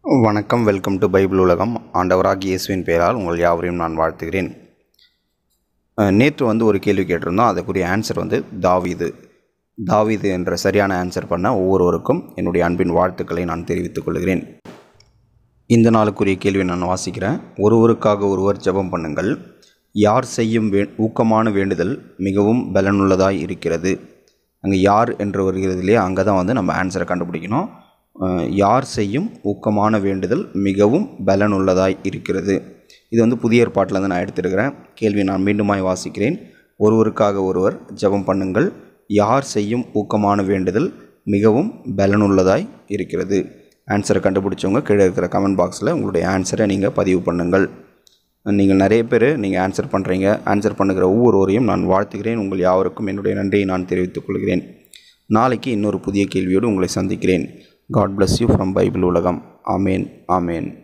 வணக்கம் welcome to Bible உலகம் ஆண்டவராகிய இயேசுவின் பெயரால் உங்கள் யாவரையும் நான் வாழ்த்துகிறேன் அஹ், நேற்று வந்து ஒரு கேள்வி கேட்டிருந்தோம் அதுக்குரிய ஆன்சர் வந்து தாவீது தாவீது என்ற சரியான ஆன்சர் பண்ண ஒவ்வொருவருக்கும் என்னுடைய அன்பின் வாழ்த்துக்களை நான் தெரிவித்துக் கொள்கிறேன் இந்த நாளுக்குரிய கேள்வி நான் வாசிக்கிறேன் ஒருவருக்காக ஒருவர் ஜெபம் பண்ணுங்கள் யார் செய்யும் வே ஊக்கமான வேண்டுதல் மிகவும் பலனுள்ளதாய் இருக்கிறது அங்கே யார் என்று வருகிறது இல்லையா அங்கே தான் வந்து நம்ம ஆன்சரை கண்டுபிடிக்கணும் அஹ், யார் செய்யும் ஊக்கமான வேண்டுதல் மிகவும் பலனுள்ளதாய் இருக்கிறது இது வந்து புதிய ஏற்பாட்டில் வந்து நான் எடுத்திருக்கிறேன் கேள்வி நான் மீண்டுமாய் வாசிக்கிறேன் ஒருவருக்காக ஒருவர் ஜெபம் பண்ணுங்கள் யார் செய்யும் ஊக்கமான வேண்டுதல் மிகவும் பலனுள்ளதாய் இருக்கிறது ஆன்சரை கண்டுபிடிச்சவங்க கீழே இருக்கிற கமெண்ட் பாக்ஸில் உங்களுடைய ஆன்சரை நீங்கள் பதிவு பண்ணுங்கள் நீங்கள் நிறைய பேர் நீங்கள் ஆன்சர் பண்ணுறீங்க ஆன்சர் பண்ணுகிற ஒவ்வொருவரையும் நான் வாழ்த்துகிறேன் உங்கள் யாவருக்கும் என்னுடைய நன்றியை நான் தெரிவித்துக் கொள்கிறேன் நாளைக்கு இன்னொரு புதிய கேள்வியோடு உங்களை சந்திக்கிறேன் God bless you from Bible உலகம் ஆமேன் ஆமேன்